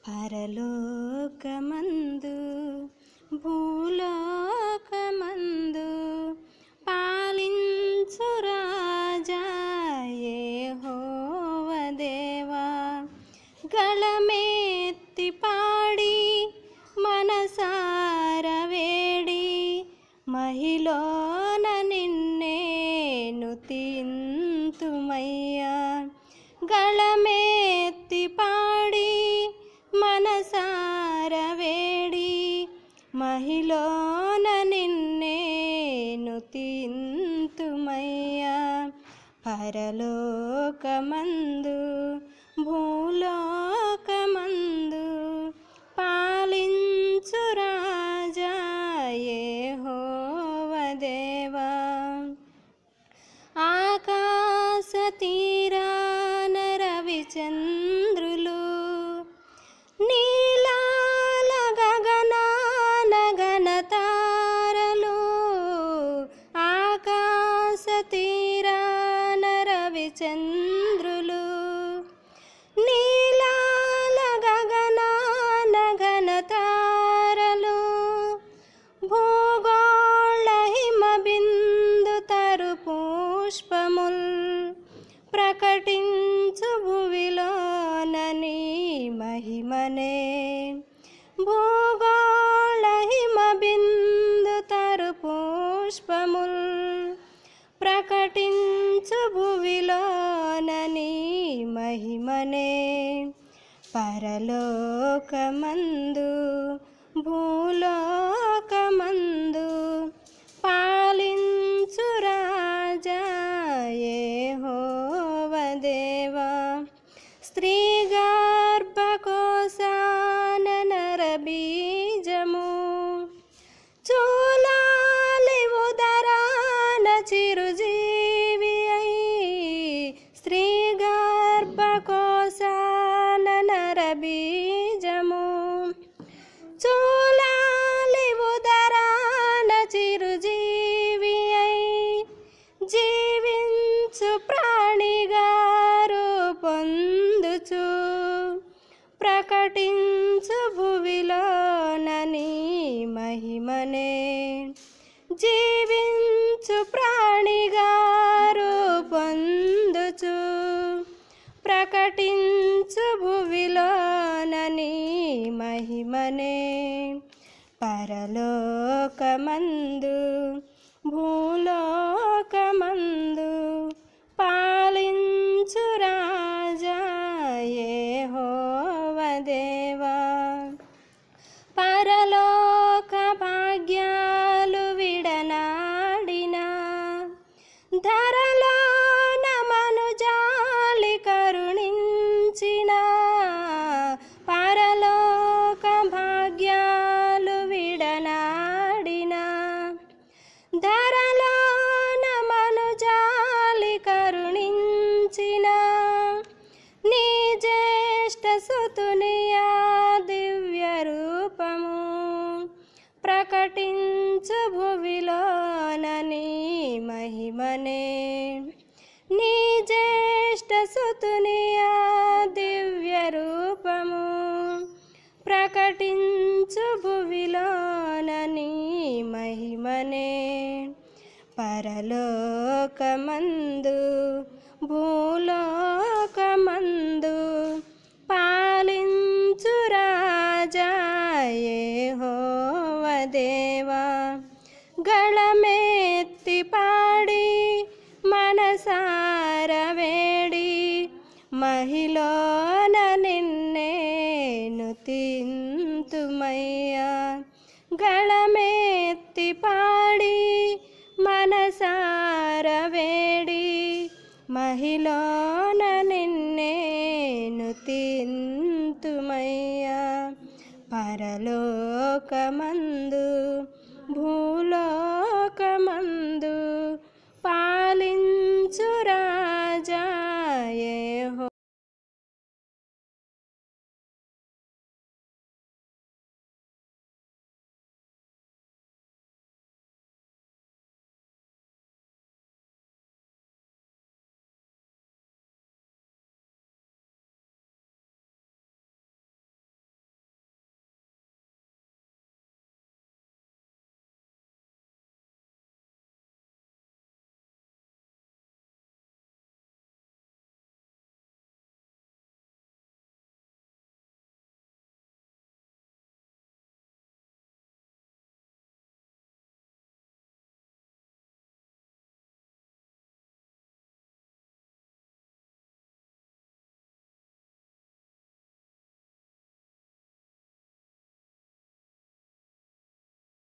పరలోకమందు భూలోకమందు పాలించు రాజా యెహోవ దేవా గళమెత్తి పాడి మనసార వేడి మహిళన నిన్నేను తింతుమయ్యా గళమెత్తి పాడి మనసార వేడి మహిళన నిన్నేను తింతుమయ్యా పరలోకమందు భూలోకమందు పాలించు రాజా యెహోవ దేవా ఆకాశ తీరాన రవిచంద్రులు నీలాల గగనాన గణతారలు ఆకాశ తీరాన రవిచంద్రులు నీలాల గగనాన ఘనతారలు భూగోళ హిమ బిందు తరు పుష్పముల్ ప్రకటించు భువిలోనని మహిమనే భూగోళ హిమ బిందు తరు పుష్పముల్ ప్రకటించు భువిలోనని మహిమనే పరలోకమందు భూలోకమందు పాలించు రాజా యెహోవ దేవా స్త్రీ గర్భకోశాన నర బీజము చూలాలి ఉదరాన చిరుజీవి అయి స్త్రీ గర్భకోశాన నర బీజము చూలాలి ఉదరాన చిరుజీవి అయి జీవించు ప్రాణిగారు పొందుచు ప్రకటించు భువిలోనని మహిమనే జీవించు ప్రాణిగారు పొందుచు ప్రకటించు భువిలోనని మహిమనే పరలోకమందు భూలోకమందు పాలించు రాజా యెహోవ దేవా పరలోక భాగ్యాలు విడనాడిన ధరలో నమను జాలి కరుణించిన పరలోక భాగ్యాలు విడనాడిన ధరలో నమను జాలి కరుణించిన నీ జ్యేష్ఠ సుతునియా దివ్య రూపము ప్రకటించు భువిలోనని మహిమనే నీ జ్యేష్ఠ సుతునియా దివ్య రూపము ప్రకటించు భువిలోనని మహిమనే పరలోకమందు భూలోకమందు పాలించు రాజా యెహోవ దేవా గళమెత్తి పాడి మనసార వేడి మహిళన నిన్నేను తింతుమయ్యా గళమెత్తి పాడి మనసార వేడి మహిళన నిన్నేను తింతుమయ్యా పరలోకమందు భూలోకమందు